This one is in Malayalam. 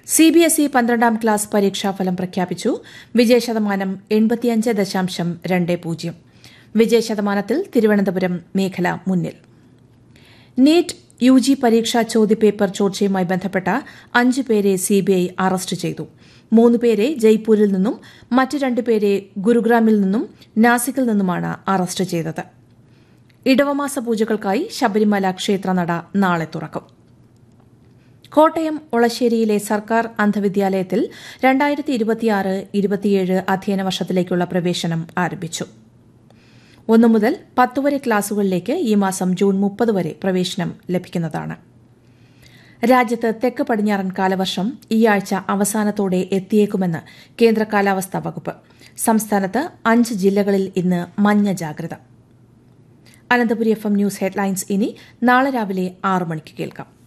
സി ബി എസ് ഇ പന്ത്രണ്ടാം ക്ലാസ് പരീക്ഷാഫലം പ്രഖ്യാപിച്ചു വിജയശതമാനം എൺപത്തിയഞ്ച് ദശാംശം രണ്ട് പൂജ്യം വിജയശതമാനത്തിൽ തിരുവനന്തപുരം മേഖല മുന്നിൽ നീറ്റ് യു ജി പരീക്ഷാ ചോദ്യപേപ്പർ ചോർച്ചയുമായി ബന്ധപ്പെട്ട അഞ്ച് പേരെ സിബിഐ അറസ്റ്റ് ചെയ്തു മൂന്ന് പേരെ ജയ്പൂരിൽ നിന്നും മറ്റ് രണ്ടുപേരെ ഗുരുഗ്രാമിൽ നിന്നും നാസിക്കിൽ നിന്നുമാണ് അറസ്റ്റ് ചെയ്തത് ഇടവമാസ പൂജകൾക്കായി ശബരിമല ക്ഷേത്രനട നാളെ തുറക്കും കോട്ടയം ഒളശ്ശേരിയിലെ സർക്കാർ അന്ധവിദ്യാലയത്തിൽ രണ്ടായിരത്തി ഇരുപത്തിയാറ് ഇരുപത്തിയേഴ് അധ്യയന വർഷത്തിലേക്കുള്ള പ്രവേശനം ആരംഭിച്ചു ഒന്നു മുതൽ പത്ത് വരെ ക്ലാസുകളിലേക്ക് ഈ മാസം ജൂൺ മുപ്പത് വരെ പ്രവേശനം ലഭിക്കുന്നതാണ് രാജ്യത്ത് തെക്ക് പടിഞ്ഞാറൻ കാലവർഷം ഈ ആഴ്ച അവസാനത്തോടെ എത്തിയേക്കുമെന്ന് കേന്ദ്ര കാലാവസ്ഥാ വകുപ്പ് സംസ്ഥാനത്ത് അഞ്ച് ജില്ലകളിൽ ഇന്ന് മഞ്ഞ ജാഗ്രത Ananthapuri F M news headlines ഇനി നാളെ രാവിലെ ആറ് മണിക്ക് കേൾക്കാം